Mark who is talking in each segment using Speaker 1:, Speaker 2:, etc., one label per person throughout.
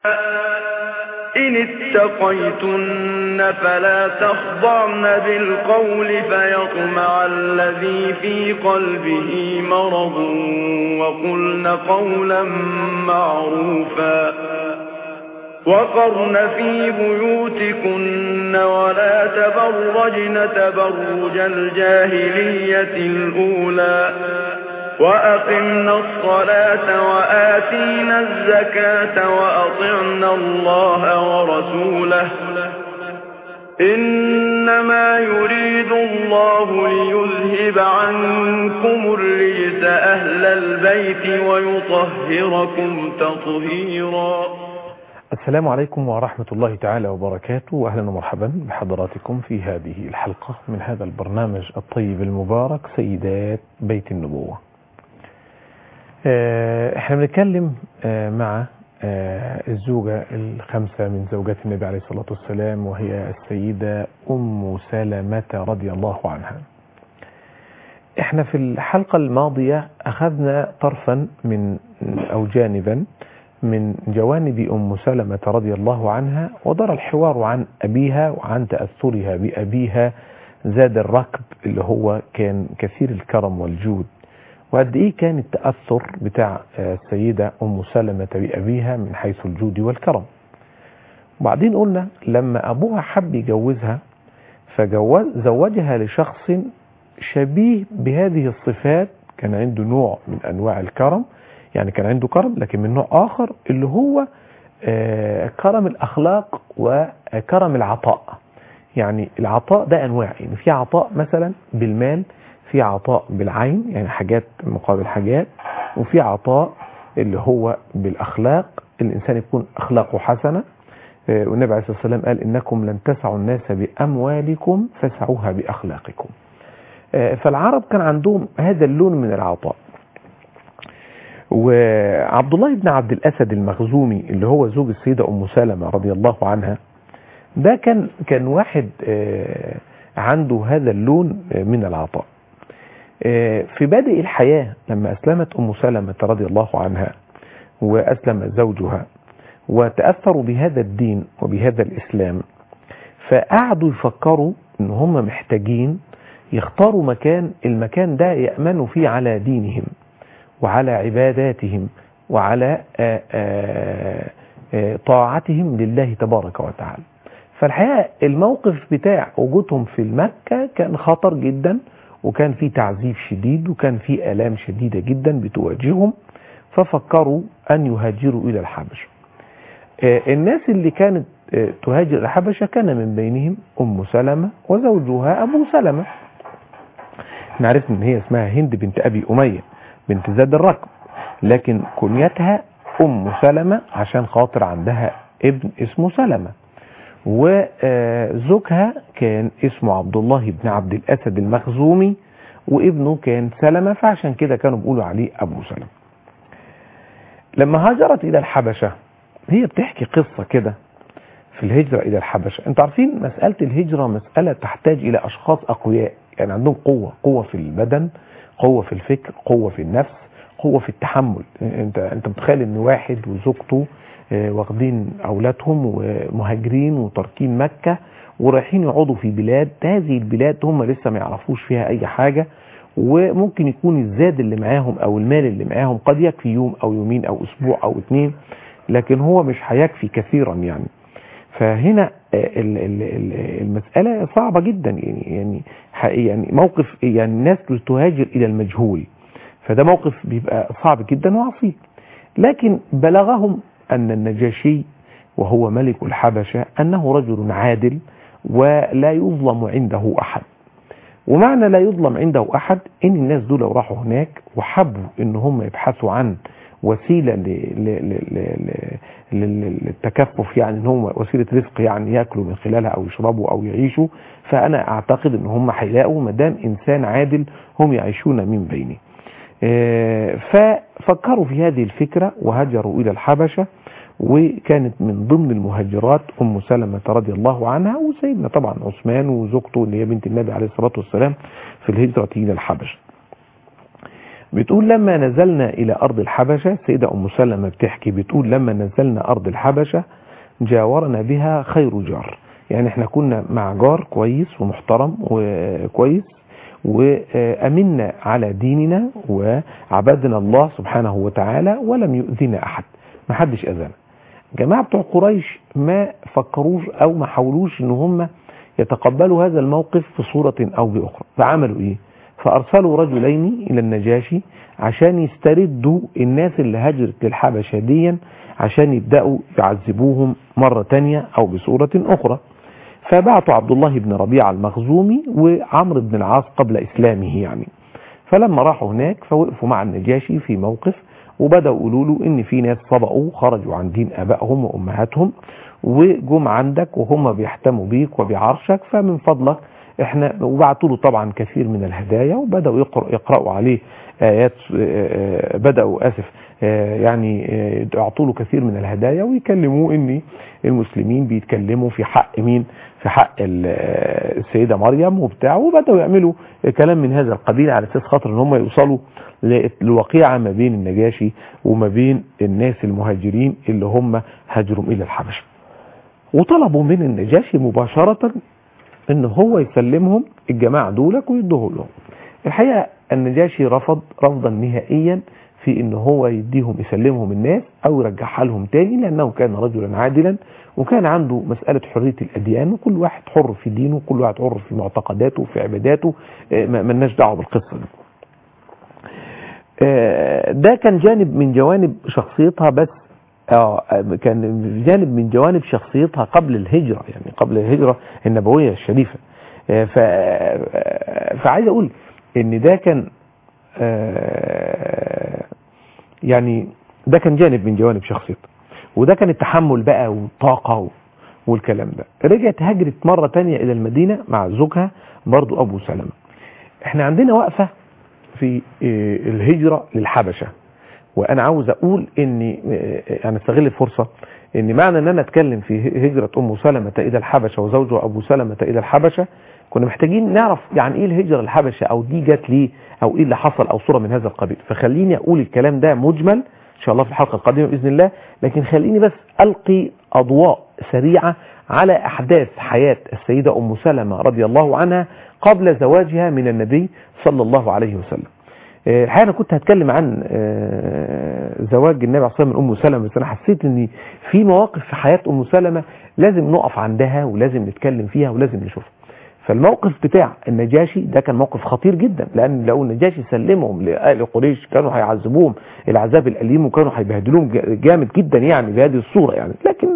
Speaker 1: إن اتقيتن فلا تخضعن بالقول فيطمع الذي في قلبه مرض وقلن قولا معروفا وقرن في بيوتكن ولا تبرجن تبرج الجاهلية الأولى وأقمنا الصلاة وآتينا الزكاة وأطعنا الله ورسوله إنما يريد الله ليذهب عنكم الرجس أهل البيت ويطهركم تطهيرا
Speaker 2: السلام عليكم ورحمة الله تعالى وبركاته وأهلا ومرحبا بحضراتكم في هذه الحلقة من هذا البرنامج الطيب المبارك سيدات بيت النبوة احنا بنتكلم مع الزوجة الخمسة من زوجات النبي عليه الصلاة والسلام وهي السيدة أم سلمة رضي الله عنها احنا في الحلقة الماضية أخذنا طرفا من أو جانبا من جوانب أم سلمة رضي الله عنها ودار الحوار عن أبيها وعن تأثرها بأبيها زاد الركب اللي هو كان كثير الكرم والجود وقد ايه كان التأثر بتاع السيدة أم سلمة بأبيها من حيث الجود والكرم وبعدين قلنا لما أبوها حب يجوزها فزوجها لشخص شبيه بهذه الصفات كان عنده نوع من أنواع الكرم يعني كان عنده كرم لكن من نوع آخر اللي هو كرم الأخلاق وكرم العطاء يعني العطاء ده أنواع يعني في عطاء مثلا بالمال في عطاء بالعين يعني حاجات مقابل حاجات وفي عطاء اللي هو بالأخلاق الإنسان يكون أخلاقه حسنة والنبي عليه الصلاة والسلام قال إنكم لن تسعوا الناس بأموالكم فسعوها بأخلاقكم فالعرب كان عندهم هذا اللون من العطاء وعبد الله بن عبد الأسد المخزومي اللي هو زوج السيدة أم سلمة رضي الله عنها ده كان كان واحد عنده هذا اللون من العطاء في بادئ الحياة لما أسلمت أم سلمة رضي الله عنها وأسلم زوجها وتأثروا بهذا الدين وبهذا الإسلام فقعدوا يفكروا ان هم محتاجين يختاروا مكان المكان ده يأمنوا فيه على دينهم وعلى عباداتهم وعلى آآ آآ طاعتهم لله تبارك وتعالى فالحقيقة الموقف بتاع وجودهم في المكة كان خطر جدا وكان في تعذيب شديد وكان في آلام شديدة جدا بتواجههم ففكروا أن يهاجروا إلى الحبشة الناس اللي كانت تهاجر الحبشة كان من بينهم أم سلمة وزوجها أبو سلمة نعرف ان هي اسمها هند بنت أبي أمية بنت زاد الركب لكن كنيتها أم سلمة عشان خاطر عندها ابن اسمه سلمة وزوجها كان اسمه عبد الله بن عبد الأسد المخزومي وابنه كان سلمة فعشان كده كانوا بيقولوا عليه أبو سلمة لما هاجرت إلى الحبشة هي بتحكي قصة كده في الهجرة إلى الحبشة انتوا عارفين مسألة الهجرة مسألة تحتاج إلى أشخاص أقوياء يعني عندهم قوة قوة في البدن قوة في الفكر قوة في النفس قوة في التحمل انت انت متخيل ان واحد وزوجته واخدين اولادهم ومهاجرين وتاركين مكة ورايحين يقعدوا في بلاد هذه البلاد هم لسه ما يعرفوش فيها اي حاجة وممكن يكون الزاد اللي معاهم او المال اللي معاهم قد يكفي يوم او يومين او اسبوع او اتنين لكن هو مش هيكفي كثيرا يعني فهنا المسألة صعبة جدا يعني يعني يعني موقف يعني الناس تهاجر إلى المجهول فده موقف بيبقى صعب جدا وعصيب لكن بلغهم أن النجاشي وهو ملك الحبشة أنه رجل عادل ولا يظلم عنده أحد ومعنى لا يظلم عنده أحد إن الناس دول لو راحوا هناك وحبوا إن هم يبحثوا عن وسيلة للتكفف يعني ان هم وسيلة رزق يعني ياكلوا من خلالها او يشربوا او يعيشوا فانا اعتقد ان هم هيلاقوا ما دام انسان عادل هم يعيشون من بينه ففكروا في هذه الفكرة وهاجروا الى الحبشة وكانت من ضمن المهاجرات ام سلمة رضي الله عنها وسيدنا طبعا عثمان وزوجته اللي هي بنت النبي عليه الصلاة والسلام في الهجرة الى الحبشة بتقول لما نزلنا إلى أرض الحبشة السيدة أم سلمة بتحكي بتقول لما نزلنا أرض الحبشة جاورنا بها خير جار يعني احنا كنا مع جار كويس ومحترم وكويس وأمنا على ديننا وعبدنا الله سبحانه وتعالى ولم يؤذنا أحد ما حدش أذانا جماعة بتوع قريش ما فكروش أو ما حاولوش إن هم يتقبلوا هذا الموقف في صورة أو بأخرى فعملوا إيه فأرسلوا رجلين إلى النجاشي عشان يستردوا الناس اللي هجرت للحبشة ديا عشان يبدأوا يعذبوهم مرة تانية أو بصورة أخرى فبعتوا عبد الله بن ربيعة المخزومي وعمرو بن العاص قبل إسلامه يعني فلما راحوا هناك فوقفوا مع النجاشي في موقف وبدأوا يقولوا له إن في ناس صبأوا خرجوا عن دين آبائهم وأمهاتهم وجم عندك وهم بيحتموا بيك وبعرشك فمن فضلك احنا وبعتوا له طبعا كثير من الهدايا وبدأوا يقرأ يقرأوا عليه آيات بدأوا آسف يعني يعطوا له كثير من الهدايا ويكلموه ان المسلمين بيتكلموا في حق مين في حق السيدة مريم وبتاع وبدأوا يعملوا كلام من هذا القبيل على اساس خاطر ان هم يوصلوا للوقيعة ما بين النجاشي وما بين الناس المهاجرين اللي هم هاجروا الى الحبشة وطلبوا من النجاشي مباشرة ان هو يسلمهم الجماعة دولك ويدوه لهم الحقيقة النجاشي رفض رفضا نهائيا في ان هو يديهم يسلمهم الناس او يرجعها لهم تاني لانه كان رجلا عادلا وكان عنده مسألة حرية الاديان وكل واحد حر في دينه وكل واحد حر في معتقداته وفي عباداته ملناش دعوه بالقصة دي ده كان جانب من جوانب شخصيتها بس اه كان جانب من جوانب شخصيتها قبل الهجرة يعني قبل الهجرة النبوية الشريفة ف... فعايز اقول ان ده كان يعني ده كان جانب من جوانب شخصيتها وده كان التحمل بقى والطاقة والكلام ده رجعت هجرت مرة تانية الى المدينة مع زوجها برضو ابو سلمة احنا عندنا وقفة في الهجرة للحبشة وانا عاوز اقول اني يعني استغل الفرصة ان معنى ان انا اتكلم في هجرة ام سلمة الى الحبشة وزوجها ابو سلمة الى الحبشة كنا محتاجين نعرف يعني ايه الهجرة الحبشة او دي جت ليه او ايه اللي حصل او صورة من هذا القبيل فخليني اقول الكلام ده مجمل ان شاء الله في الحلقة القادمة باذن الله لكن خليني بس القي اضواء سريعة على احداث حياة السيدة ام سلمة رضي الله عنها قبل زواجها من النبي صلى الله عليه وسلم الحقيقه انا كنت هتكلم عن زواج النبي عليه الصلاه والسلام من ام سلمة بس انا حسيت ان في مواقف في حياه ام سلمة لازم نقف عندها ولازم نتكلم فيها ولازم نشوفها فالموقف بتاع النجاشي ده كان موقف خطير جدا لان لو النجاشي سلمهم لاهل قريش كانوا هيعذبوهم العذاب الاليم وكانوا هيبهدلوهم جامد جدا يعني بهذه الصوره يعني لكن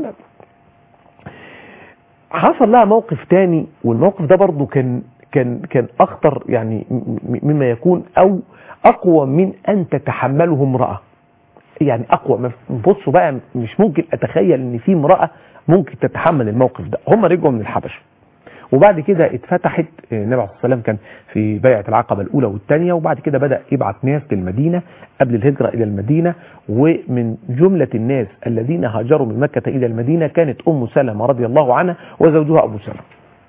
Speaker 2: حصل لها موقف تاني والموقف ده برضه كان كان كان اخطر يعني مما يكون او اقوى من ان تتحمله امراه يعني اقوى بصوا بقى مش ممكن اتخيل ان في امراه ممكن تتحمل الموقف ده هم رجعوا من الحبشه وبعد كده اتفتحت النبي عليه الصلاه والسلام كان في بيعه العقبه الاولى والثانيه وبعد كده بدا يبعث ناس للمدينه قبل الهجره الى المدينه ومن جمله الناس الذين هاجروا من مكه الى المدينه كانت ام سلمه رضي الله عنها وزوجها ابو سلمه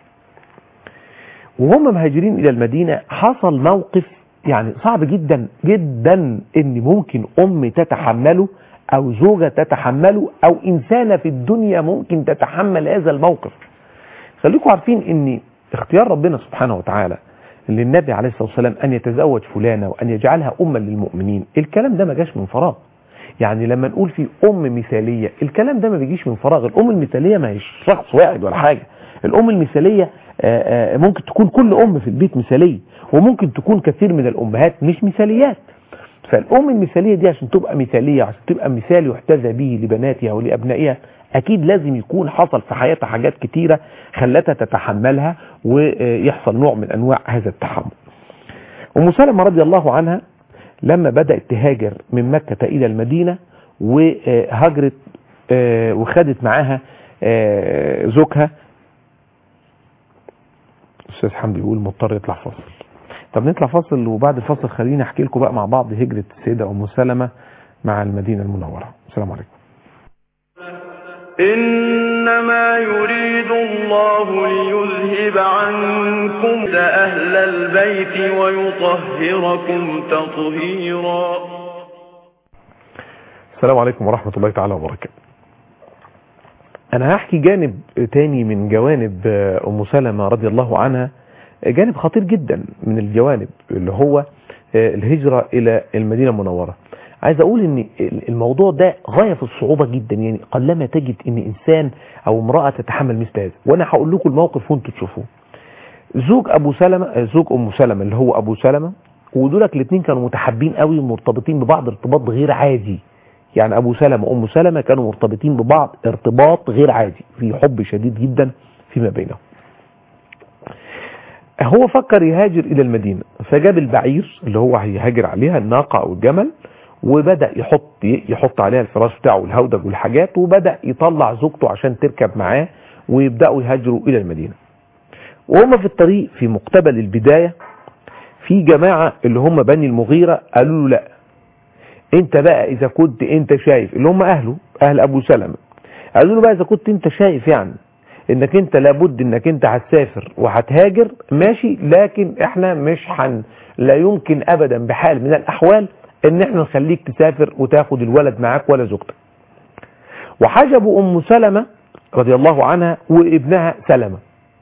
Speaker 2: وهم مهاجرين الى المدينة حصل موقف يعني صعب جدا جدا ان ممكن ام تتحمله او زوجة تتحمله او انسانة في الدنيا ممكن تتحمل هذا الموقف خليكم عارفين ان اختيار ربنا سبحانه وتعالى للنبي عليه الصلاة والسلام ان يتزوج فلانة وان يجعلها اما للمؤمنين الكلام ده ما جاش من فراغ يعني لما نقول في ام مثالية الكلام ده ما بيجيش من فراغ الام المثالية ما هيش شخص واحد ولا حاجة الام المثالية ممكن تكون كل ام في البيت مثالية وممكن تكون كثير من الامهات مش مثاليات فالام المثالية دي عشان تبقى مثالية عشان تبقى مثال يحتذى به لبناتها ولابنائها اكيد لازم يكون حصل في حياتها حاجات كتيرة خلتها تتحملها ويحصل نوع من انواع هذا التحمل ام سلمة رضي الله عنها لما بدأت تهاجر من مكة الى المدينة وهاجرت وخدت معاها زوجها استاذ حمدي بيقول مضطر يطلع فاصل طب نطلع فاصل وبعد الفاصل خليني احكي لكم بقى مع بعض هجرة السيدة ام سلمة مع المدينة المنورة السلام عليكم
Speaker 1: إن إنما يريد الله ليذهب عنكم أهل البيت ويطهركم تطهيرا
Speaker 2: السلام عليكم ورحمة الله تعالى وبركاته أنا هحكي جانب تاني من جوانب أم سلمة رضي الله عنها جانب خطير جدا من الجوانب اللي هو الهجرة إلى المدينة المنورة عايز أقول أن الموضوع ده غاية في الصعوبة جدا يعني قلما تجد أن إنسان أو امرأة تتحمل مثل هذا وأنا هقول لكم الموقف وأنتوا تشوفوه زوج أبو سلمة زوج أم سلمة اللي هو أبو سلمة ودولك الاثنين كانوا متحابين قوي ومرتبطين ببعض ارتباط غير عادي يعني أبو سلمة وأم سلمة كانوا مرتبطين ببعض ارتباط غير عادي في حب شديد جدا فيما بينهم هو فكر يهاجر إلى المدينة فجاب البعير اللي هو هيهاجر عليها الناقة أو الجمل وبدأ يحط يحط عليها الفراش بتاعه والهودج والحاجات وبدأ يطلع زوجته عشان تركب معاه ويبدأوا يهاجروا إلى المدينة وهم في الطريق في مقتبل البداية في جماعة اللي هم بني المغيرة قالوا له لا انت بقى اذا كنت انت شايف اللي هم اهله اهل ابو سلمة قالوا له بقى اذا كنت انت شايف يعني انك انت لابد انك انت هتسافر وهتهاجر ماشي لكن احنا مش حن لا يمكن ابدا بحال من الاحوال ان احنا نخليك تسافر وتاخد الولد معاك ولا زوجتك وحجبوا ام سلمة رضي الله عنها وابنها سلمة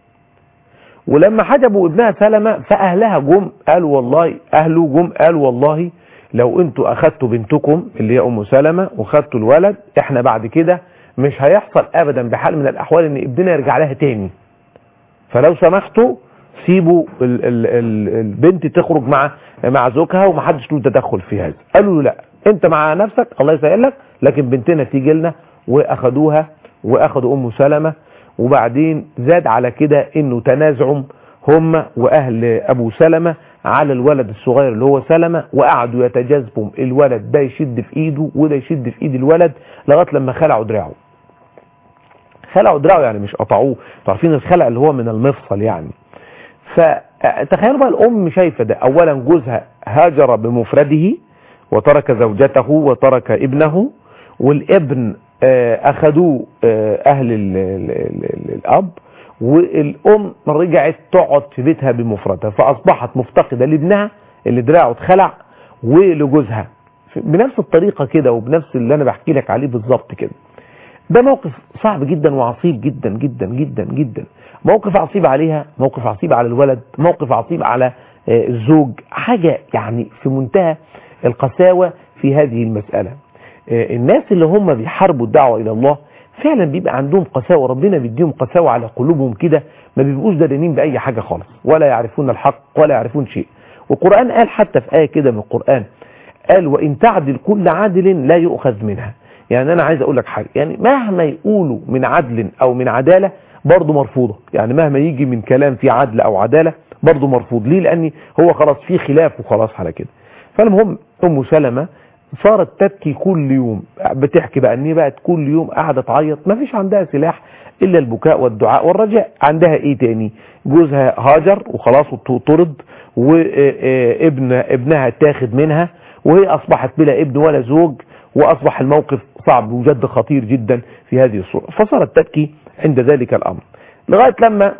Speaker 2: ولما حجبوا ابنها سلمة فاهلها جم قالوا والله اهله جم قالوا والله لو انتوا اخدتوا بنتكم اللي هي ام سلمة وخدتوا الولد احنا بعد كده مش هيحصل ابدا بحال من الاحوال ان ابننا يرجع لها تاني فلو سمحتوا سيبوا ال ال ال البنت تخرج مع مع زوجها ومحدش له تدخل في هذا قالوا له لا انت مع نفسك الله يسهل لك لكن بنتنا تيجي لنا واخدوها واخدوا ام سلمة وبعدين زاد على كده انه تنازعهم هم واهل ابو سلمة على الولد الصغير اللي هو سلمة وقعدوا يتجاذبوا الولد ده يشد في ايده وده يشد في ايد الولد لغايه لما خلعوا دراعه خلعوا دراعه يعني مش قطعوه عارفين الخلع اللي هو من المفصل يعني فتخيلوا بقى الام شايفه ده اولا جوزها هاجر بمفرده وترك زوجته وترك ابنه والابن اخذوه اهل ال ال ال الاب والام رجعت تقعد في بيتها بمفردها فاصبحت مفتقده لابنها اللي دراعه اتخلع ولجوزها بنفس الطريقه كده وبنفس اللي انا بحكي لك عليه بالظبط كده ده موقف صعب جدا وعصيب جدا جدا جدا جدا موقف عصيب عليها موقف عصيب على الولد موقف عصيب على الزوج حاجة يعني في منتهى القساوة في هذه المسألة الناس اللي هم بيحاربوا الدعوة إلى الله فعلا بيبقى عندهم قساوة ربنا بيديهم قساوة على قلوبهم كده ما بيبقوش دارين بأي حاجة خالص ولا يعرفون الحق ولا يعرفون شيء والقرآن قال حتى في آية كده من القرآن قال وإن تعدل كل عادل لا يؤخذ منها يعني أنا عايز أقول لك حاجة يعني مهما يقولوا من عدل أو من عدالة برضه مرفوضة يعني مهما يجي من كلام في عدل أو عدالة برضه مرفوض ليه لأن هو خلاص في خلاف وخلاص على كده فالمهم أم سلمة صارت تبكي كل يوم بتحكي بقى ان هي بقت كل يوم قاعده تعيط ما فيش عندها سلاح الا البكاء والدعاء والرجاء عندها ايه تاني جوزها هاجر وخلاص طرد وابن ابنها اتاخد منها وهي اصبحت بلا ابن ولا زوج واصبح الموقف صعب وجد خطير جدا في هذه الصورة فصارت تبكي عند ذلك الامر لغاية لما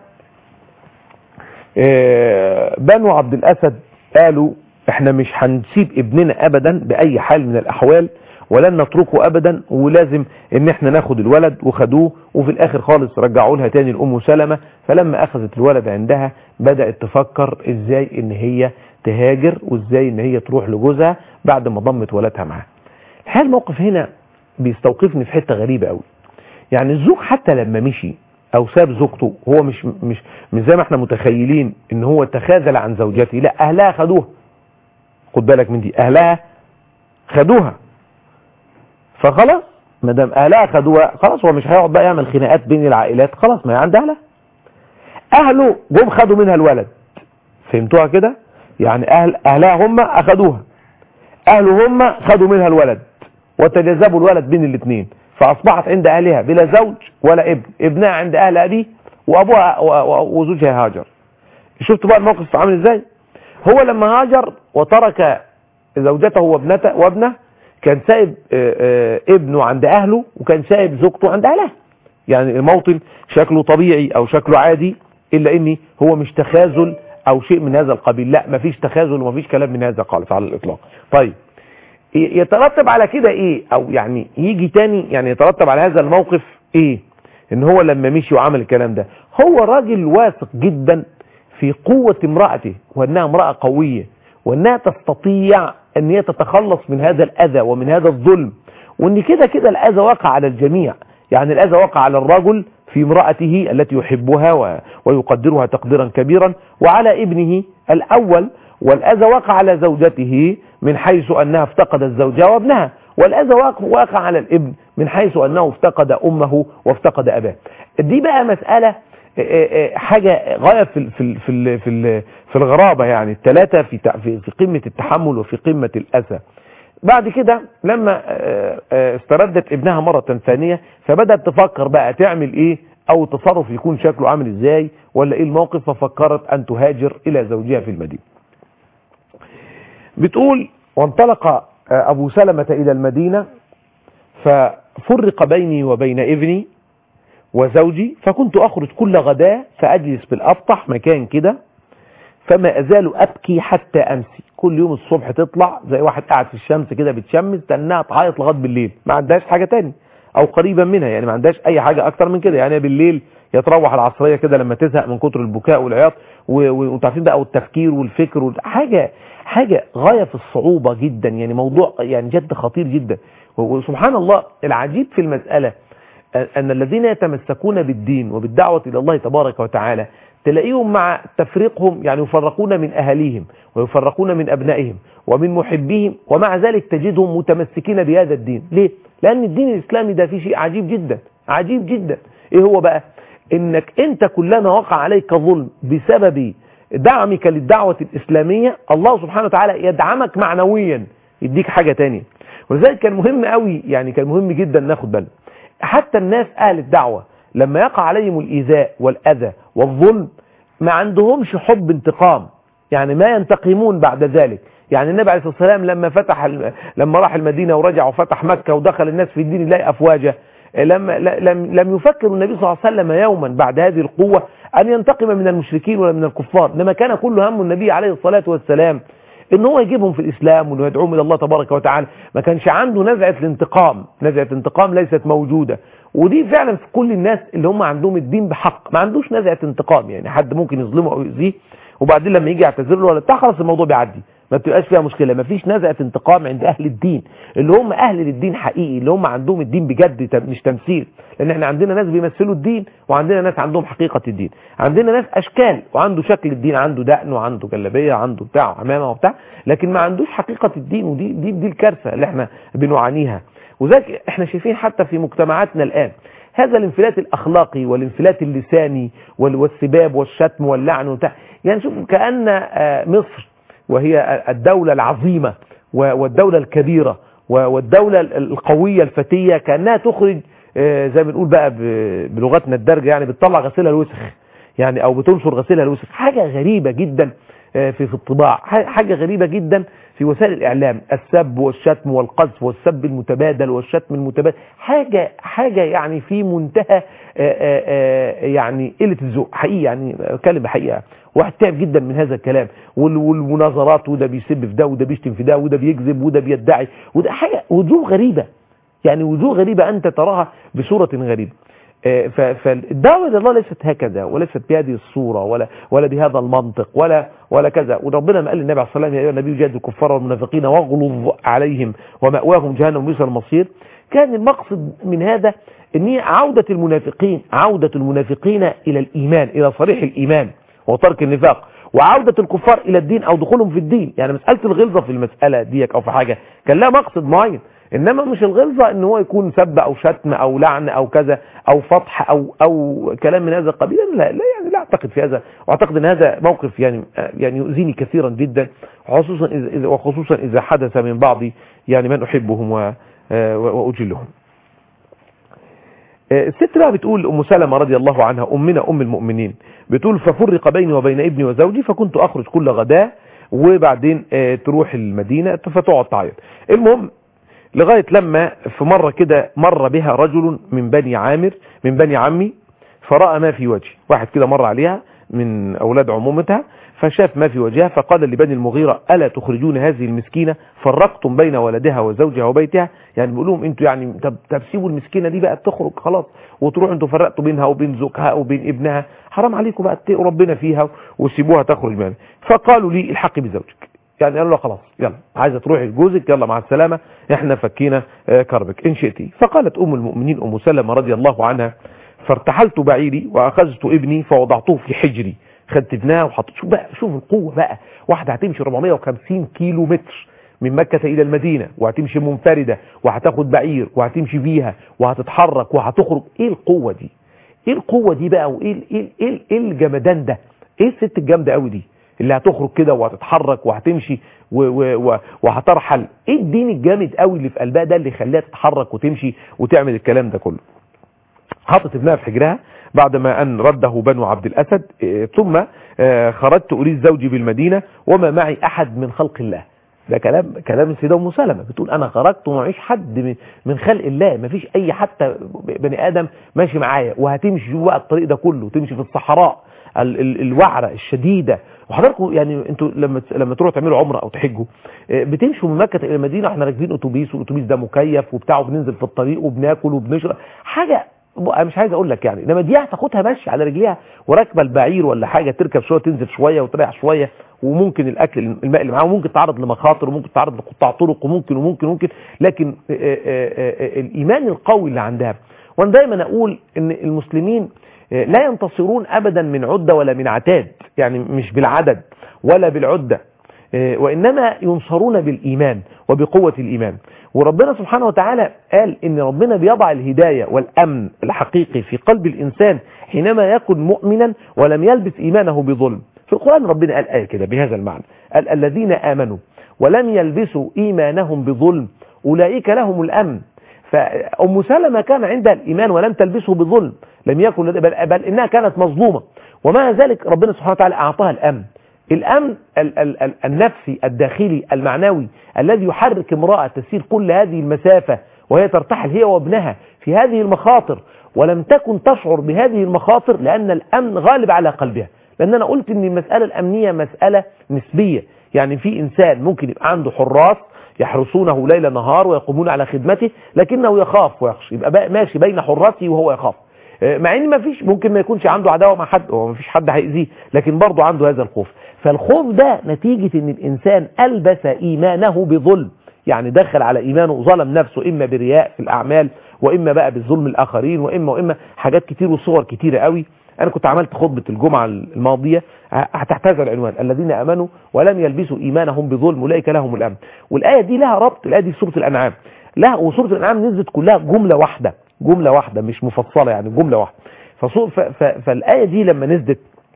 Speaker 2: بنو عبد الاسد قالوا احنا مش هنسيب ابننا ابدا باي حال من الاحوال ولن نتركه ابدا ولازم ان احنا ناخد الولد وخدوه وفي الاخر خالص رجعوا لها تاني الام سلمة فلما اخذت الولد عندها بدأت تفكر ازاي ان هي تهاجر وازاي ان هي تروح لجوزها بعد ما ضمت ولدها معاها الحقيقه الموقف هنا بيستوقفني في حته غريبه قوي يعني الزوج حتى لما مشي او ساب زوجته هو مش مش مش زي ما احنا متخيلين ان هو تخاذل عن زوجته لا اهلها خدوها خد بالك من دي اهلها خدوها فخلاص ما دام اهلها خدوها خلاص هو مش هيقعد بقى يعمل خناقات بين العائلات خلاص ما هي عند اهلها اهله جم خدوا منها الولد فهمتوها كده يعني اهل اهلها هم اخدوها اهله هم خدوا منها الولد وتجذبوا الولد بين الاثنين فاصبحت عند اهلها بلا زوج ولا ابن ابنها عند اهل ابيه وابوها وزوجها هاجر شفت بقى الموقف عامل ازاي هو لما هاجر وترك زوجته وابنته وابنه كان سايب ابنه عند اهله وكان سايب زوجته عند اهلها يعني الموطن شكله طبيعي او شكله عادي الا اني هو مش تخاذل او شيء من هذا القبيل لا مفيش تخاذل ومفيش كلام من هذا خالص على الاطلاق طيب يترتب على كده ايه او يعني يجي تاني يعني يترتب على هذا الموقف ايه ان هو لما مشي وعمل الكلام ده هو راجل واثق جدا في قوة امرأته وانها امرأة قوية وانها تستطيع ان هي تتخلص من هذا الاذى ومن هذا الظلم وان كده كده الاذى وقع على الجميع يعني الاذى وقع على الرجل في امرأته التي يحبها و... ويقدرها تقديرا كبيرا وعلى ابنه الاول والاذى وقع على زوجته من حيث انها افتقدت زوجها وابنها والاذى وقع على الابن من حيث انه افتقد امه وافتقد اباه دي بقى مسألة حاجة غاية في في في في في الغرابة يعني الثلاثة في في قمة التحمل وفي قمة الأسى بعد كده لما استردت ابنها مرة ثانية فبدأت تفكر بقى تعمل ايه او التصرف يكون شكله عامل ازاي ولا ايه الموقف ففكرت ان تهاجر الى زوجها في المدينة بتقول وانطلق ابو سلمة الى المدينة ففرق بيني وبين ابني وزوجي فكنت أخرج كل غداء فأجلس بالأبطح مكان كده فما أزال أبكي حتى أمسي كل يوم الصبح تطلع زي واحد قاعد في الشمس كده بتشمس تنها تعيط لغايه بالليل ما عندهاش حاجة تاني أو قريبا منها يعني ما عندهاش أي حاجة أكتر من كده يعني بالليل يتروح العصرية كده لما تزهق من كتر البكاء والعياط وانتوا عارفين بقى والتفكير والفكر حاجة حاجة غاية في الصعوبة جدا يعني موضوع يعني جد خطير جدا وسبحان الله العجيب في المسألة أن الذين يتمسكون بالدين وبالدعوة إلى الله تبارك وتعالى تلاقيهم مع تفريقهم يعني يفرقون من أهليهم ويفرقون من أبنائهم ومن محبيهم ومع ذلك تجدهم متمسكين بهذا الدين ليه؟ لأن الدين الإسلامي ده فيه شيء عجيب جدا عجيب جدا إيه هو بقى؟ إنك أنت كلما وقع عليك ظلم بسبب دعمك للدعوة الإسلامية الله سبحانه وتعالى يدعمك معنويا يديك حاجة تانية ولذلك كان مهم قوي يعني كان مهم جدا ناخد بالنا حتى الناس أهل الدعوة لما يقع عليهم الإيذاء والأذى والظلم ما عندهمش حب انتقام يعني ما ينتقمون بعد ذلك يعني النبي عليه الصلاة والسلام لما فتح لما راح المدينة ورجع وفتح مكة ودخل الناس في الدين الله أفواجا لم لم لم يفكر النبي صلى الله عليه وسلم يوما بعد هذه القوة أن ينتقم من المشركين ولا من الكفار إنما كان كل هم النبي عليه الصلاة والسلام ان هو يجيبهم في الاسلام وانه يدعوهم الى الله تبارك وتعالى ما كانش عنده نزعه الانتقام نزعه انتقام ليست موجوده ودي فعلا في كل الناس اللي هم عندهم الدين بحق ما عندوش نزعه انتقام يعني حد ممكن يظلمه او يؤذيه وبعدين لما يجي يعتذر له ولا بتاع خلاص الموضوع بيعدي ما بتبقاش فيها مشكله ما فيش نزعه انتقام عند اهل الدين اللي هم اهل للدين حقيقي اللي هم عندهم الدين بجد مش تمثيل لان احنا عندنا ناس بيمثلوا الدين وعندنا ناس عندهم حقيقه الدين عندنا ناس اشكال وعنده شكل الدين عنده دقن وعنده جلابيه عنده بتاع عمامه وبتاع لكن ما عندوش حقيقه الدين ودي دي, دي الكارثه اللي احنا بنعانيها وذلك احنا شايفين حتى في مجتمعاتنا الان هذا الانفلات الاخلاقي والانفلات اللساني والسباب والشتم واللعن وبتاع يعني شوف كأن مصر وهي الدولة العظيمة والدولة الكبيرة والدولة القوية الفتية كأنها تخرج زي ما بنقول بقى بلغتنا الدرجة يعني بتطلع غسيلها الوسخ يعني او بتنشر غسيلها الوسخ حاجة غريبة جدا في في الطباع حاجة غريبة جدا في وسائل الإعلام السب والشتم والقذف والسب المتبادل والشتم المتبادل حاجة حاجة يعني في منتهى يعني قلة الذوق حقيقي يعني اتكلم بحقيقة واحد تعب جدا من هذا الكلام والمناظرات وده بيسب في ده وده بيشتم في ده وده بيكذب وده بيدعي وده حاجة وجوه غريبة يعني وجوه غريبة أنت تراها بصورة غريبة فالدعوة إلى الله ليست هكذا وليست بهذه الصورة ولا ولا بهذا المنطق ولا ولا كذا وربنا ما قال للنبي عليه الصلاة والسلام يا أيها النبي جاهد الكفار والمنافقين واغلظ عليهم ومأواهم جهنم وبئس المصير كان المقصد من هذا ان هي عودة المنافقين عودة المنافقين إلى الإيمان إلى صريح الإيمان وترك النفاق وعودة الكفار إلى الدين أو دخولهم في الدين يعني مسألة الغلظة في المسألة ديك أو في حاجة كان لها مقصد معين انما مش الغلظة ان هو يكون سب او شتم او لعن او كذا او فضح او او كلام من هذا القبيل لا لا يعني لا اعتقد في هذا واعتقد ان هذا موقف يعني يعني يؤذيني كثيرا جدا خصوصا اذا وخصوصا اذا حدث من بعض يعني من احبهم واجلهم الست بقى بتقول ام سلمة رضي الله عنها امنا ام المؤمنين بتقول ففرق بيني وبين ابني وزوجي فكنت اخرج كل غداء وبعدين تروح المدينة فتقعد تعيط المهم لغاية لما في مرة كده مر بها رجل من بني عامر من بني عمي فرأى ما في وجهه واحد كده مر عليها من أولاد عمومتها فشاف ما في وجهها فقال لبني المغيرة ألا تخرجون هذه المسكينة فرقتم بين ولدها وزوجها وبيتها يعني بيقول لهم انتوا يعني طب, طب سيبوا المسكينة دي بقى تخرج خلاص وتروحوا انتوا فرقتوا بينها وبين زوجها وبين ابنها حرام عليكم بقى اتقوا ربنا فيها وسيبوها تخرج منها فقالوا لي الحقي بزوجك يعني قالوا له خلاص يلا عايزه تروحي لجوزك يلا مع السلامه احنا فكينا آه، كربك ان شئتي فقالت ام المؤمنين ام سلمة رضي الله عنها فارتحلت بعيري واخذت ابني فوضعته في حجري خدت ابنها وحطيت شوف بقى شوف القوه بقى واحده هتمشي 450 كيلو متر من مكة إلى المدينة وهتمشي منفردة وهتاخد بعير وهتمشي فيها وهتتحرك وهتخرج إيه القوة دي إيه القوة دي بقى وإيه ال- إيه إيه إيه الجمدان ده إيه الست الجامدة قوي دي اللي هتخرج كده وهتتحرك وهتمشي و- و- و- وهترحل ايه الدين الجامد قوي اللي في قلبها ده اللي يخليها تتحرك وتمشي وتعمل الكلام ده كله حطت ابنها في حجرها بعدما أن رده بنو عبد الأسد إيه، ثم آه، خرجت أريد زوجي بالمدينة وما معي أحد من خلق الله ده كلام كلام السيدة أم سلمة بتقول أنا خرجت ومعيش حد من- من خلق الله ما فيش أي حتى بني آدم ماشي معايا وهتمشي بقى الطريق ده كله تمشي في الصحراء ال- ال- الوعرة الشديدة وحضراتكم يعني انتوا لما لما تروحوا تعملوا عمره او تحجوا آه، بتمشوا من مكه الى المدينه احنا راكبين اتوبيس والاتوبيس ده مكيف وبتاع وبننزل في الطريق وبناكل وبنشرب حاجه انا مش عايز اقول لك يعني انما دي هتاخدها ماشي على رجليها وراكبه البعير ولا حاجه تركب شويه تنزل شويه وتريح شويه وممكن الاكل الماء اللي معاه وممكن تعرض لمخاطر وممكن تعرض لقطاع طرق وممكن وممكن وممكن لكن آه، آه، آه، آه، الايمان القوي اللي عندها وانا دايما اقول ان المسلمين آه، لا ينتصرون ابدا من عده ولا من عتاد يعني مش بالعدد ولا بالعده آه، وإنما ينصرون بالإيمان وبقوة الإيمان وربنا سبحانه وتعالى قال إن ربنا بيضع الهداية والأمن الحقيقي في قلب الإنسان حينما يكن مؤمنا ولم يلبس إيمانه بظلم في القرآن ربنا قال آية كده بهذا المعنى قال الذين آمنوا ولم يلبسوا إيمانهم بظلم أولئك لهم الأمن فأم سلمة كان عندها الإيمان ولم تلبسه بظلم لم يكن لدى بل, بل إنها كانت مظلومة ومع ذلك ربنا سبحانه وتعالى أعطاها الأمن الأمن ال ال ال النفسي الداخلي المعنوي الذي يحرك امرأة تسير كل هذه المسافة وهي ترتحل هي وابنها في هذه المخاطر ولم تكن تشعر بهذه المخاطر لأن الأمن غالب على قلبها لأن أنا قلت أن المسألة الأمنية مسألة نسبية يعني في إنسان ممكن يبقى عنده حراس يحرسونه ليل نهار ويقومون على خدمته لكنه يخاف ويخشى يبقى بقى ماشي بين حراسه وهو يخاف مع ان ما فيش ممكن ما يكونش عنده عداوه مع حد هو ما فيش حد هيأذيه لكن برضه عنده هذا الخوف فالخوف ده نتيجة ان الانسان البس ايمانه بظلم يعني دخل على ايمانه وظلم نفسه اما برياء في الاعمال واما بقى بالظلم الاخرين واما واما حاجات كتير وصور كتيرة قوي انا كنت عملت خطبة الجمعة الماضية تحت هذا العنوان الذين امنوا ولم يلبسوا ايمانهم بظلم اولئك لهم الامن والايه دي لها ربط الايه دي في سوره الانعام لها وسوره الانعام نزلت كلها جمله واحده جمله واحده مش مفصله يعني جمله واحده فصو ف ف فالايه دي لما نزلت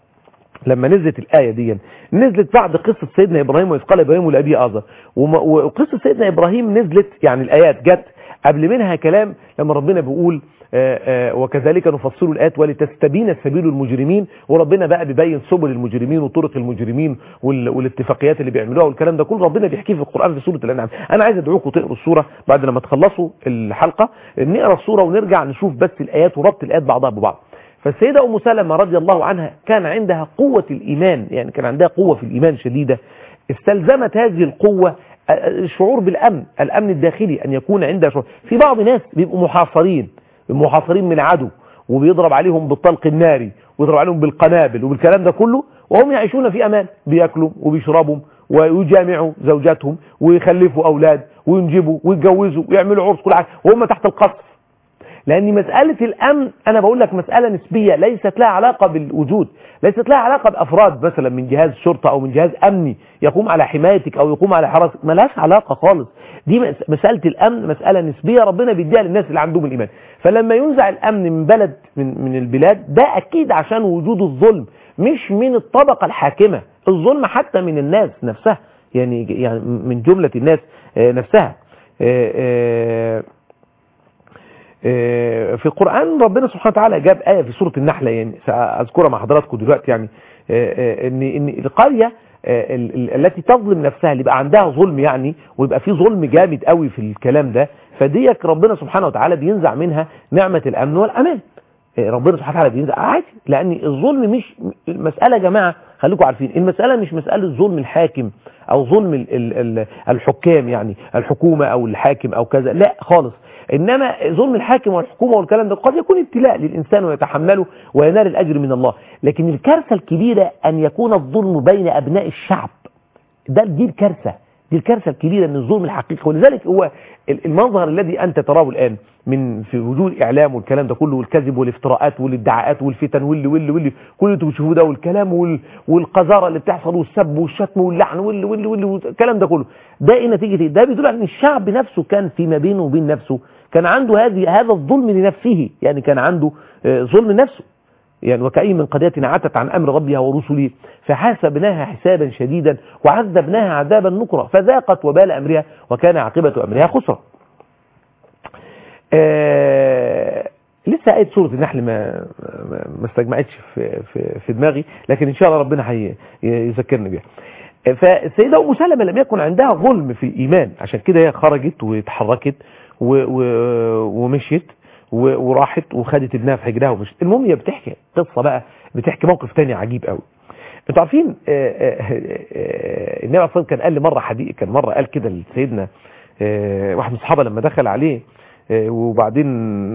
Speaker 2: لما نزلت الآية دي نزلت بعد قصة سيدنا إبراهيم وإذ قال إبراهيم لأبيه آزر وقصة سيدنا إبراهيم نزلت يعني الآيات جت قبل منها كلام لما ربنا بيقول آآ آآ وكذلك نفصل الآيات ولتستبين سبيل المجرمين وربنا بقى بيبين سبل المجرمين وطرق المجرمين والاتفاقيات اللي بيعملوها والكلام ده كله ربنا بيحكيه في القرآن في سورة الأنعام أنا عايز أدعوكم تقروا السورة بعد لما تخلصوا الحلقة نقرا السورة ونرجع نشوف بس الآيات وربط الآيات بعضها ببعض فالسيدة أم سلمة رضي الله عنها كان عندها قوة الإيمان يعني كان عندها قوة في الإيمان شديدة استلزمت هذه القوة الشعور بالأمن الأمن الداخلي أن يكون عندها شعور في بعض ناس بيبقوا محاصرين محاصرين من عدو وبيضرب عليهم بالطلق الناري ويضرب عليهم بالقنابل وبالكلام ده كله وهم يعيشون في أمان بياكلوا وبيشربوا ويجامعوا زوجاتهم ويخلفوا أولاد وينجبوا ويتجوزوا ويعملوا عرس كل حاجة وهم تحت القصف لأن مسألة الأمن أنا بقول لك مسألة نسبية ليست لها علاقة بالوجود ليست لها علاقة بأفراد مثلا من جهاز شرطة أو من جهاز أمني يقوم على حمايتك أو يقوم على حراستك ما لهاش علاقة خالص دي مسألة الأمن مسألة نسبية ربنا بيديها للناس اللي عندهم الإيمان فلما ينزع الأمن من بلد من, من البلاد ده أكيد عشان وجود الظلم مش من الطبقة الحاكمة الظلم حتى من الناس نفسها يعني, يعني من جملة الناس نفسها في القرآن ربنا سبحانه وتعالى جاب آية في سورة النحلة يعني سأذكرها مع حضراتكم دلوقتي يعني ان ان القرية
Speaker 3: آه، ال- ال- التي تظلم نفسها اللي يبقى عندها ظلم يعني ويبقى في ظلم جامد قوي في الكلام ده فديك ربنا سبحانه وتعالى بينزع منها نعمة الأمن والأمان آه، ربنا سبحانه وتعالى بينزع عادي لأن الظلم مش المسألة يا جماعة خليكم عارفين المسألة مش مسألة ظلم الحاكم أو ظلم ال ال ال الحكام يعني الحكومة أو الحاكم أو كذا لا خالص إنما ظلم الحاكم والحكومة والكلام ده قد يكون ابتلاء للإنسان ويتحمله وينال الأجر من الله لكن الكارثة الكبيرة أن يكون الظلم بين أبناء الشعب ده دي الكارثة دي الكارثة الكبيرة من الظلم الحقيقي ولذلك هو ال- المنظر الذي أنت تراه الآن من في وجود الإعلام والكلام ده كله والكذب والافتراءات والادعاءات والفتن واللي واللي واللي كل اللي انتوا بتشوفوه ده والكلام وال والقذارة اللي بتحصل والسب والشتم واللعن واللي واللي واللي والكلام ده كله ده ايه نتيجة ايه؟ ده بيدل على ان الشعب نفسه كان فيما بينه وبين نفسه كان عنده هذه هذا الظلم لنفسه يعني كان عنده آه، ظلم نفسه يعني وكأي من قرية عتت عن أمر ربها ورسله فحاسبناها حسابا شديدا وعذبناها عذابا نكرا فذاقت وبال أمرها وكان عاقبة أمرها خسرا آه لسه آية سورة النحل ما ما ما استجمعتش في, في, في دماغي لكن إن شاء الله ربنا هي- يذكرني بيها فالسيدة أم سلمة لم يكن عندها ظلم في الإيمان عشان كده هي خرجت واتحركت و و ومشيت و- وراحت وخدت ابنها في حجرها ومشيت المهم هي بتحكي قصة بقى بتحكي موقف تاني عجيب قوي انتوا عارفين آه، آه، آه، النبي عليه الصلاة والسلام كان قال لي مرة حديث كان مرة قال كده لسيدنا آه، واحد من الصحابة لما دخل عليه آه، وبعدين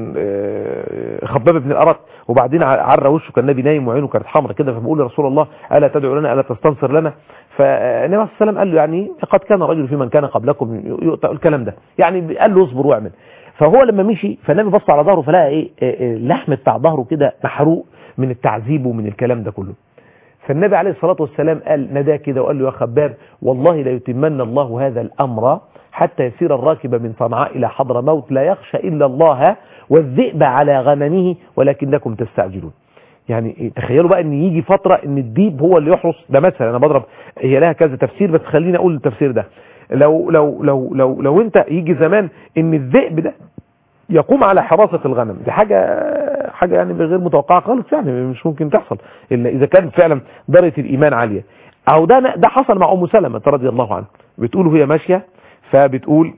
Speaker 3: آه، خباب بن الأرط وبعدين ع- عرى وشه كان النبي نايم وعينه كانت حمرا كده فبقول يا رسول الله ألا تدعو لنا ألا تستنصر لنا فالنبي عليه الصلاة والسلام قال له يعني قد كان رجل في من كان قبلكم يؤتى الكلام ده يعني قال له اصبر واعمل فهو لما مشي فالنبي بص على ظهره فلقى ايه آه، آه، اللحم بتاع ظهره كده محروق من التعذيب ومن الكلام ده كله فالنبي عليه الصلاة والسلام قال نداه كده وقال له يا خباب والله لا يتمن الله هذا الأمر حتى يسير الراكب من صنعاء إلى حضر موت لا يخشى إلا الله والذئب على غنمه ولكنكم تستعجلون يعني تخيلوا بقى ان يجي فترة ان الديب هو اللي يحرس ده مثلا انا بضرب هي لها كذا تفسير بس خليني اقول التفسير ده لو لو لو لو لو انت يجي زمان ان الذئب ده يقوم على حراسة الغنم دي حاجة حاجة يعني غير متوقعة خالص يعني مش ممكن تحصل إلا إذا كان فعلا درجة الإيمان عالية أو ده ده حصل مع أم سلمة رضي الله عنها بتقول وهي ماشية فبتقول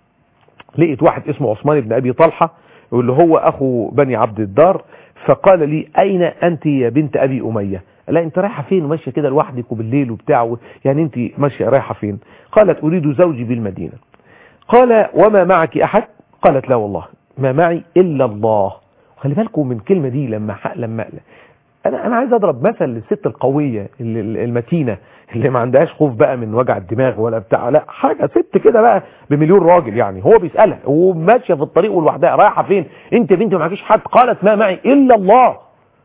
Speaker 3: لقيت واحد اسمه عثمان بن أبي طلحة واللي هو أخو بني عبد الدار فقال لي أين أنت يا بنت أبي أمية لا أنت رايحة فين وماشية كده لوحدك وبالليل وبتاع يعني أنت ماشية رايحة فين قالت أريد زوجي بالمدينة قال وما معك أحد قالت لا والله ما معي إلا الله خلي بالكم من الكلمة دي لما ح... لما انا انا عايز اضرب مثل للست القويه اللي- المتينه اللي ما عندهاش خوف بقى من وجع الدماغ ولا بتاع لا حاجه ست كده بقى بمليون راجل يعني هو بيسالها وماشيه في الطريق ولوحدها رايحه فين انت يا بنتي ما معكيش حد قالت ما معي الا الله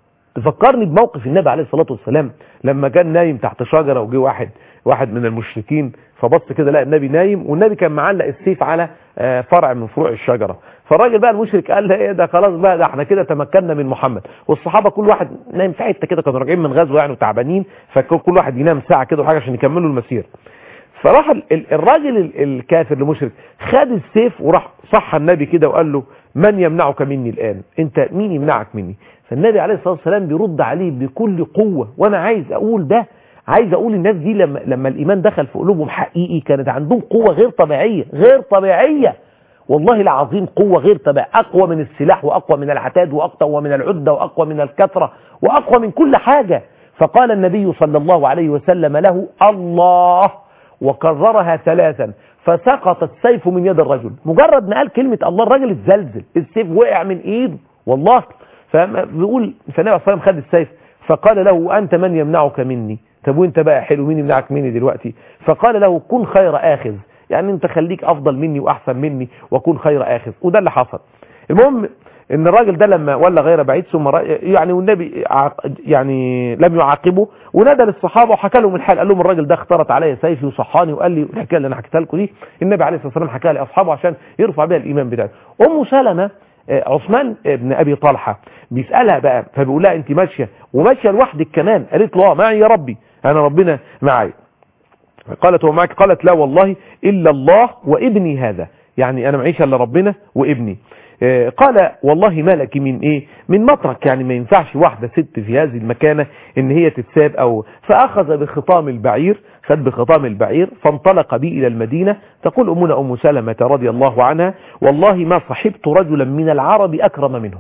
Speaker 3: تفكرني بموقف النبي عليه الصلاه والسلام لما كان نايم تحت شجره وجه واحد واحد من المشركين فبص كده لقى النبي نايم والنبي كان معلق السيف على آه، فرع من فروع الشجره فالراجل بقى المشرك قال له ايه ده خلاص بقى ده احنا كده تمكنا من محمد والصحابه كل واحد نايم في حته كده كانوا راجعين من غزوه يعني وتعبانين فكل واحد ينام ساعه كده وحاجه عشان يكملوا المسير فراح ال- ال- الراجل ال- الكافر المشرك خد السيف وراح صح النبي كده وقال له من يمنعك مني الآن انت مين يمنعك مني فالنبي عليه الصلاة والسلام بيرد عليه بكل قوة وانا عايز اقول ده عايز اقول الناس دي لما, لما الايمان دخل في قلوبهم حقيقي كانت عندهم قوة غير طبيعية غير طبيعية والله العظيم قوة غير طبيعية اقوى من السلاح واقوى من العتاد واقوى من العدة واقوى من الكثرة واقوى من كل حاجة فقال النبي صلى الله عليه وسلم له الله وكررها ثلاثا فسقط السيف من يد الرجل مجرد ما قال كلمة الله الرجل اتزلزل السيف وقع من ايده والله فبيقول فالنبي عليه الصلاة والسلام خد السيف فقال له أنت من يمنعك مني طب وانت بقى حلو مين يمنعك مني دلوقتي فقال له كن خير آخذ يعني انت خليك أفضل مني وأحسن مني وكن خير آخذ وده اللي حصل المهم ان الراجل ده لما ولا غير بعيد ثم رأ- يعني والنبي عاق- يعني لم يعاقبه ونادى للصحابه وحكى لهم الحال قال لهم الراجل ده اخترت عليا سيفي وصحاني وقال لي الحكايه اللي انا حكيتها لكم دي النبي عليه الصلاه والسلام حكاها لاصحابه عشان يرفع بها الايمان بتاعه ام سلمه آه، عثمان بن ابي طلحه بيسالها بقى فبيقول لها انت ماشيه وماشيه لوحدك كمان قالت له اه معي يا ربي انا ربنا معي قالت هو معك قالت لا والله إلا الله وابني هذا يعني أنا معيش إلا ربنا وابني آه، قال والله ما لك من ايه من مترك يعني ما ينفعش واحدة ست في هذه المكانة ان هي تتساب او فاخذ بخطام البعير خد بخطام البعير فانطلق بي إلى المدينة تقول أمنا أم سلمة رضي الله عنها والله ما صحبت رجلا من العرب أكرم منه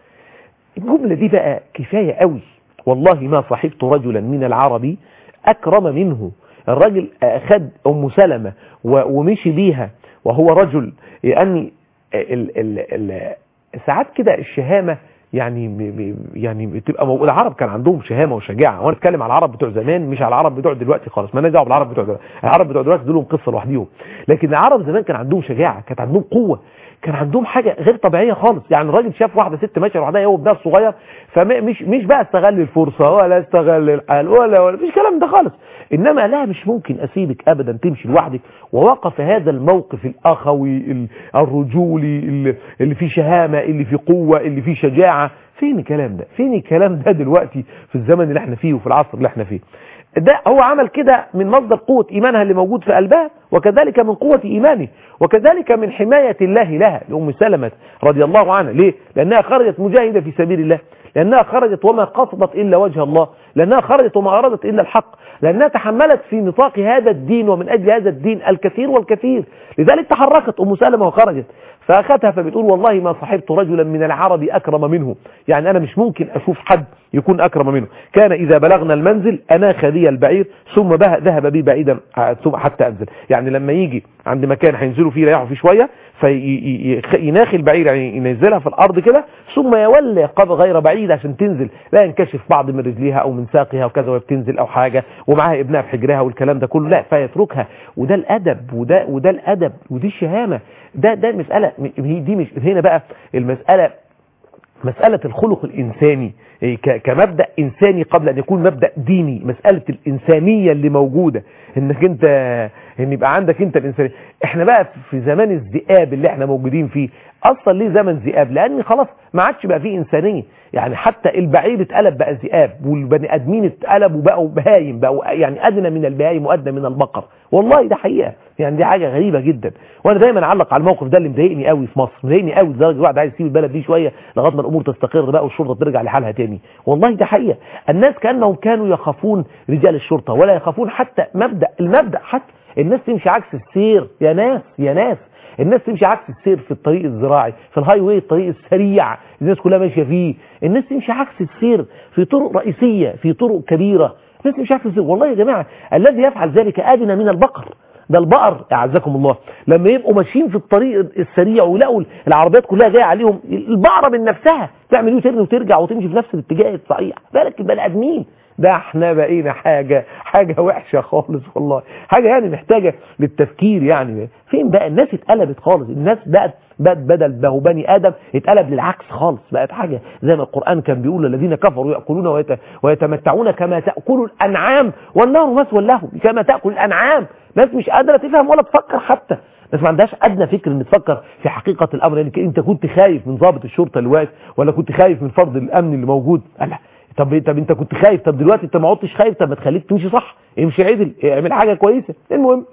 Speaker 3: الجملة دي بقى كفاية قوي والله ما صحبت رجلا من العرب أكرم منه الراجل خد أم سلمة ومشي بيها وهو رجل يعني ال ال ال ساعات كده الشهامة يعني يعني بتبقى مو... العرب كان عندهم شهامه وشجاعه وانا اتكلم على العرب بتوع زمان مش على العرب بتوع دلوقتي خالص ما دعوه بالعرب بتوع دلوقتي العرب بتوع دلوقتي دول قصه لوحديهم لكن العرب زمان كان عندهم شجاعه كانت عندهم قوه كان عندهم حاجه غير طبيعيه خالص يعني الراجل شاف واحده ست ماشيه لوحدها هو ابنها الصغير فمش مش بقى استغل الفرصه ولا استغل الحال ولا ولا مفيش كلام ده خالص انما لا مش ممكن اسيبك ابدا تمشي لوحدك ووقف هذا الموقف الاخوي الرجولي اللي فيه شهامه اللي فيه قوه اللي فيه شجاعه فين الكلام ده فين الكلام ده دلوقتي في الزمن اللي احنا فيه وفي العصر اللي احنا فيه ده هو عمل كده من مصدر قوة إيمانها اللي موجود في قلبها وكذلك من قوة إيمانه وكذلك من حماية الله لها لأم سلمة رضي الله عنها ليه؟ لأنها خرجت مجاهدة في سبيل الله لأنها خرجت وما قصدت إلا وجه الله لأنها خرجت وما أرادت إلا الحق لأنها تحملت في نطاق هذا الدين ومن أجل هذا الدين الكثير والكثير لذلك تحركت أم سلمة وخرجت فأخذها فبتقول والله ما صحبت رجلا من العرب أكرم منه يعني أنا مش ممكن أشوف حد يكون أكرم منه كان إذا بلغنا المنزل أنا خذي البعير ثم ذهب بي بعيدا حتى أنزل يعني لما يجي عند مكان هينزلوا فيه يريحوا فيه شوية فيناخي البعير يعني ينزلها في الأرض كده ثم يولي قبل غير بعيد عشان تنزل لا ينكشف بعض من رجليها أو من ساقها وكذا وهي بتنزل أو حاجة ومعاها ابنها في حجرها والكلام ده كله لا فيتركها وده الأدب وده وده الأدب ودي الشهامة ده ده مسألة دي مش هنا بقى المسألة مسألة الخلق الإنساني كمبدأ إنساني قبل أن يكون مبدأ ديني مسألة الإنسانية اللي موجودة إنك أنت إن يبقى عندك أنت الإنسانية إحنا بقى في زمان الذئاب اللي إحنا موجودين فيه أصلا ليه زمن ذئاب لأن خلاص ما عادش بقى فيه إنسانية يعني حتى البعير اتقلب بقى ذئاب والبني آدمين اتقلبوا بقوا بهايم بقوا يعني أدنى من البهايم وأدنى من البقر والله ده حقيقة يعني دي حاجة غريبة جدا وأنا دايما أعلق على الموقف ده اللي مضايقني قوي في مصر مضايقني قوي لدرجة الواحد عايز يسيب البلد دي شوية لغاية ما الأمور تستقر بقى والشرطة ترجع لحالها تاني والله ده حقيقة الناس كأنهم كانوا يخافون رجال الشرطة ولا يخافون حتى مبدأ المبدأ حتى الناس تمشي عكس السير يا ناس يا ناس الناس تمشي عكس السير في الطريق الزراعي في الهاي واي الطريق السريع الناس كلها ماشيه فيه الناس تمشي عكس السير في طرق رئيسيه في طرق كبيره الناس تمشي عكس السير والله يا جماعه الذي يفعل ذلك ادنى من البقر ده البقر اعزكم الله لما يبقوا ماشيين في الطريق السريع ويلاقوا العربيات كلها جايه عليهم البقره من نفسها تعمل يوتيرن وترجع وتمشي في نفس الاتجاه الصحيح بالك البني ادمين ده احنا بقينا حاجة حاجة وحشة خالص والله حاجة يعني محتاجة للتفكير يعني فين بقى الناس اتقلبت خالص الناس بقت بقت بدل ما هو بني ادم اتقلب للعكس خالص بقت حاجة زي ما القرآن كان بيقول الذين كفروا يأكلون ويت... ويتمتعون كما تأكل الأنعام والنار مثوى لهم كما تأكل الأنعام ناس مش قادرة تفهم ولا تفكر حتى ناس ما عندهاش ادنى فكر ان تفكر في حقيقة الامر يعني انت كنت خايف من ضابط الشرطة اللي واقف ولا كنت خايف من فرد الامن اللي موجود لا طب طب انت كنت خايف طب دلوقتي انت ما عدتش خايف طب ما تخليك تمشي صح امشي عدل اعمل حاجه كويسه المهم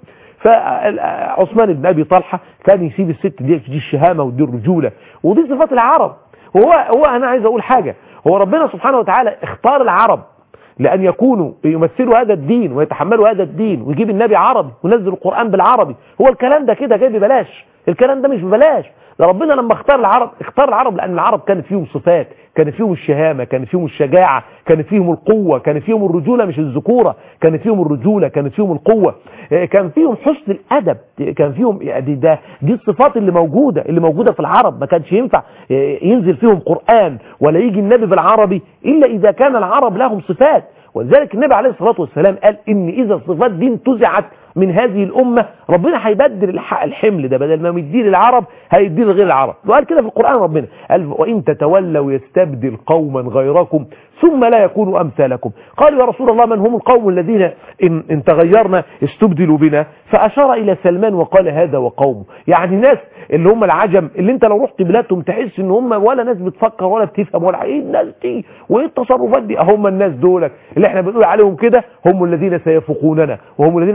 Speaker 3: فعثمان بن ابي طلحه كان يسيب الست دي دي الشهامه ودي الرجوله ودي صفات العرب وهو هو انا عايز اقول حاجه هو ربنا سبحانه وتعالى اختار العرب لأن يكونوا يمثلوا هذا الدين ويتحملوا هذا الدين ويجيب النبي عربي وينزل القرآن بالعربي هو الكلام ده كده جاي ببلاش الكلام ده مش ببلاش ده ربنا لما اختار العرب اختار العرب لأن العرب كانت فيهم صفات كانت فيهم الشهامة كانت فيهم الشجاعة كانت فيهم القوة كانت فيهم الرجولة مش الذكورة كانت فيهم الرجولة كانت فيهم القوة كان فيهم حسن الأدب كان فيهم دي, ده دي الصفات اللي موجودة اللي موجودة في العرب ما كانش ينفع ينزل فيهم قرآن ولا يجي النبي بالعربي إلا إذا كان العرب لهم صفات ولذلك النبي عليه الصلاة والسلام قال إن إذا الصفات دي انتزعت من هذه الأمة ربنا هيبدل الحمل ده بدل ما يديه للعرب هيديه لغير العرب وقال كده في القرآن ربنا قال وإن تتولوا يستبدل قوما غيركم ثم لا يكونوا أمثالكم قالوا يا رسول الله من هم القوم الذين إن, إن تغيرنا استبدلوا بنا فأشار إلى سلمان وقال هذا وقومه يعني ناس اللي هم العجم اللي انت لو رحت بلادهم تحس ان هم ولا ناس بتفكر ولا بتفهم ولا ايه الناس دي وايه التصرفات دي هم الناس دولك اللي احنا بنقول عليهم كده هم الذين سيفوقوننا وهم الذين سيتفوقون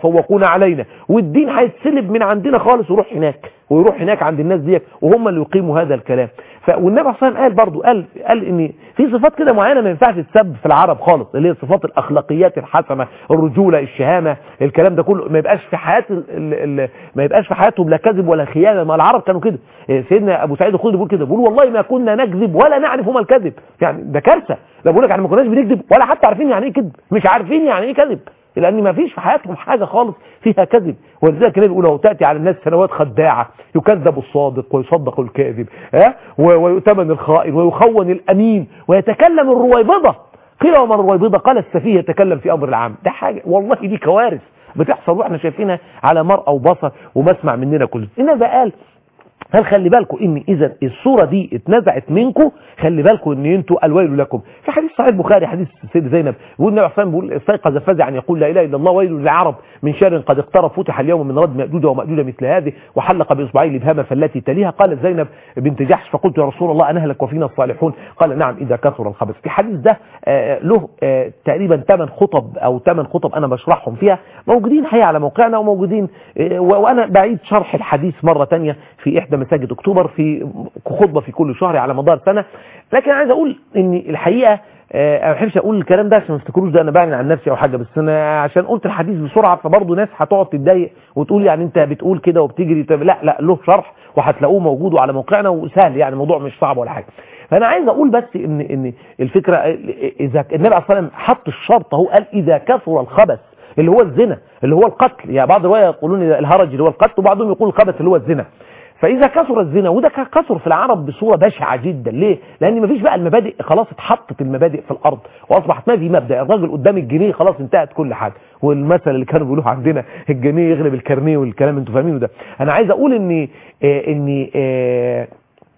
Speaker 3: يتفوقون علينا والدين هيتسلب من عندنا خالص ويروح هناك ويروح هناك عند الناس ديت وهم اللي يقيموا هذا الكلام ف... والنبي عليه الصلاه والسلام قال برضه قال قال ان في صفات كده معينه ما ينفعش تسب في العرب خالص اللي هي صفات الاخلاقيات الحسنه الرجوله الشهامه الكلام ده كله ما يبقاش في حياه ال... ال... ال... ما يبقاش في حياتهم لا كذب ولا خيانه ما العرب كانوا كده إيه، سيدنا ابو سعيد الخدري بيقول كده بيقول والله ما كنا نكذب ولا نعرف ما الكذب يعني ده كارثه ده بقول لك احنا ما كناش بنكذب ولا حتى عارفين يعني ايه كذب مش عارفين يعني ايه كذب لان ما فيش في حياتهم حاجه خالص فيها كذب ولذلك النبي بيقول تاتي على الناس سنوات خداعه يكذب الصادق ويصدق الكاذب ها و- ويؤتمن الخائن ويخون الامين ويتكلم الرويبضه قيل وما الرويبضه قال السفيه يتكلم في امر العام ده حاجه والله دي كوارث بتحصل واحنا شايفينها على مرأى وبصر ومسمع مننا كله النبي قال هل خلي بالكم ان اذا الصوره دي اتنزعت منكم خلي بالكم ان انتوا الويل لكم في حديث صحيح البخاري حديث السيد زينب بيقول النبي صلى الله عليه وسلم بيقول استيقظ فزع ان يقول لا اله الا الله ويل للعرب من شر قد اقترب فتح اليوم من رد ماجوج وماجوج مثل هذه وحلق باصبعيه الابهام فالتي تليها قالت زينب بنت جحش فقلت يا رسول الله انهلك وفينا الصالحون قال نعم اذا كثر الخبث الحديث ده آه، له آه، تقريبا 8 خطب او 8 خطب انا بشرحهم فيها موجودين حقيقة على موقعنا وموجودين آه، و- وانا بعيد شرح الحديث مره تانية في احدى مساجد اكتوبر في خطبه في كل شهر على مدار سنه لكن عايز اقول ان الحقيقه آه، انا ما بحبش اقول الكلام ده عشان ما تفتكروش ده انا بعلن عن نفسي او حاجه بس انا عشان قلت الحديث بسرعه فبرضه ناس هتقعد تتضايق وتقول يعني انت بتقول كده وبتجري طب لا لا له شرح وهتلاقوه موجود على موقعنا وسهل يعني الموضوع مش صعب ولا حاجه فانا عايز اقول بس ان ان الفكره اذا النبي عليه الصلاه والسلام حط الشرط اهو قال اذا كثر الخبث اللي هو الزنا اللي هو القتل يعني بعض الروايه يقولون الهرج اللي هو القتل وبعضهم يقول الخبث اللي هو الزنا فاذا كثر الزنا وده كان كثر في العرب بصوره بشعه جدا ليه لان مفيش بقى المبادئ خلاص اتحطت المبادئ في الارض واصبحت ما في مبدا الراجل قدام الجنيه خلاص انتهت كل حاجه والمثل اللي كانوا بيقولوه عندنا الجنيه يغلب الكارنيه والكلام انتوا فاهمينه ده انا عايز اقول ان آه ان آه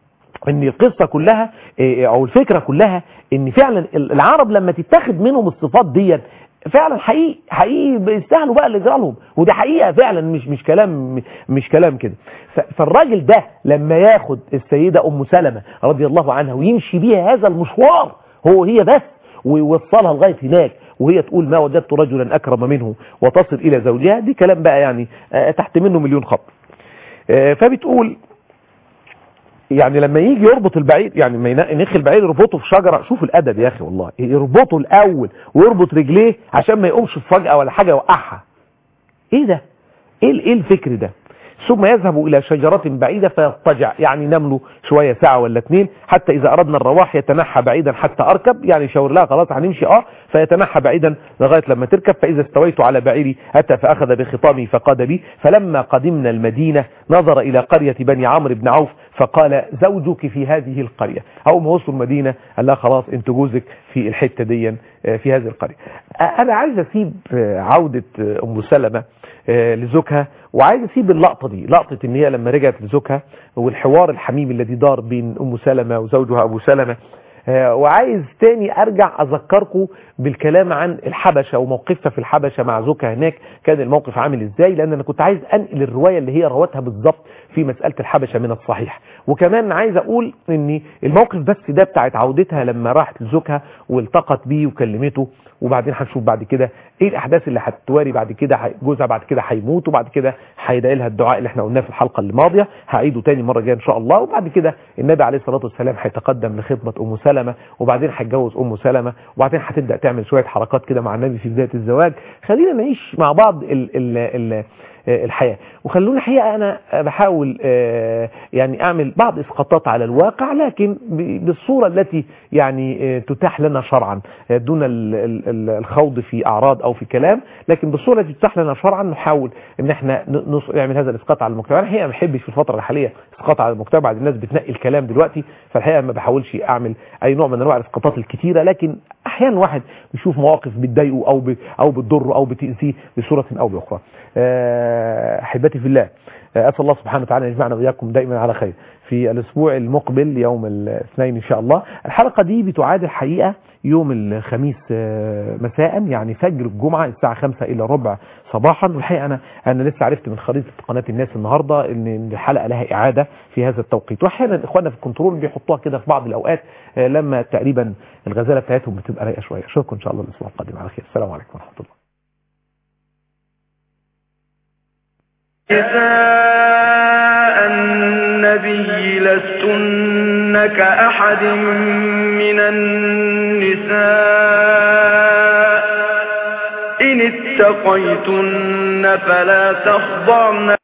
Speaker 3: ان القصة كلها آه، او الفكرة كلها ان فعلا العرب لما تتاخد منهم الصفات ديت فعلا حقيقي حقيقي بيستاهلوا بقى اللي يجرى لهم وده حقيقة فعلا مش مش كلام مش كلام كده ف- فالراجل ده لما ياخد السيدة ام سلمة رضي الله عنها ويمشي بيها هذا المشوار هو هي بس ويوصلها لغاية هناك وهي تقول ما وجدت رجلا اكرم منه وتصل الى زوجها دي كلام بقى يعني آه، تحت منه مليون خط آه، فبتقول يعني لما يجي يربط البعير يعني ما ينقي نخ البعير يربطه في شجرة شوف الأدب يا أخي والله يربطه الأول ويربط رجليه عشان ما يقومش فجأة ولا حاجة يوقعها إيه ده إيه ال- إيه الفكر ده ثم يذهب إلى شجرة بعيدة فيضطجع يعني ينام له شوية ساعة ولا اتنين حتى إذا أردنا الرواح يتنحى بعيدا حتى أركب يعني يشاور لها خلاص هنمشي أه فيتنحى بعيدا لغاية لما تركب فإذا استويت على بعيري أتى فأخذ بخطامي فقاد بي فلما قدمنا المدينة نظر إلى قرية بني عمرو بن عوف فقال زوجك في هذه القرية أول ما وصلوا المدينة قال لها خلاص انت جوزك في الحتة دي آه، في هذه القرية آه، أنا عايز أسيب آه، عودة آه، أم سلمة آه، لزوجها وعايز أسيب اللقطة دي لقطة إن هي لما رجعت لزوجها والحوار الحميم الذي دار بين أم سلمة وزوجها أبو سلمة آه، وعايز تاني ارجع اذكركم بالكلام عن الحبشة وموقفها في الحبشة مع زوجها هناك كان الموقف عامل ازاي لان انا كنت عايز انقل الرواية اللي هي روتها بالظبط في مسألة الحبشة من الصحيح وكمان عايز اقول ان الموقف بس ده بتاعت عودتها لما راحت لزوجها والتقت بيه وكلمته وبعدين هنشوف بعد كده ايه الاحداث اللي هتواري بعد كده هي- جوزها بعد كده هيموت وبعد كده هيدعي لها الدعاء اللي احنا قلناه في الحلقه اللي ماضيه هعيده تاني مره جايه ان شاء الله وبعد كده النبي عليه الصلاه والسلام هيتقدم لخطبه ام سلمه وبعدين هيتجوز ام سلمه وبعدين هتبدا تعمل شويه حركات كده مع النبي في بدايه الزواج خلينا نعيش مع بعض ال ال ال الحياة وخلوني الحقيقة أنا بحاول آه، يعني أعمل بعض إسقاطات على الواقع لكن ب- بالصورة التي يعني آه، تتاح لنا شرعا آه، دون ال- ال- ال- الخوض في أعراض أو في كلام لكن بالصورة التي تتاح لنا شرعا نحاول إن احنا ن- نص- نعمل هذا الإسقاط على المجتمع أنا الحقيقة ما بحبش في الفترة الحالية إسقاط على المجتمع بعد الناس بتنقي الكلام دلوقتي فالحقيقة ما بحاولش أعمل أي نوع من أنواع الإسقاطات الكتيرة لكن أحيانا واحد بيشوف مواقف بتضايقه أو ب- أو بتضره أو بتأذيه بصورة أو بأخرى آه، أحبتي في الله آه، أسأل الله سبحانه وتعالى أن يجمعنا وإياكم دائما على خير في الأسبوع المقبل يوم الاثنين إن شاء الله الحلقة دي بتعاد الحقيقة يوم الخميس آه، مساء يعني فجر الجمعة الساعة 5 إلى ربع صباحا والحقيقة أنا أنا لسه عرفت من خريطة قناة الناس النهاردة إن إن الحلقة لها إعادة في هذا التوقيت وأحيانا إخواننا في الكنترول بيحطوها كده في بعض الأوقات آه، لما تقريبا الغزالة بتاعتهم بتبقى رايقة شوية أشوفكم إن شاء الله الأسبوع القادم على خير السلام عليكم ورحمة الله
Speaker 1: نساء النبي لستن كأحد من النساء إن اتقيتن فلا تخضعن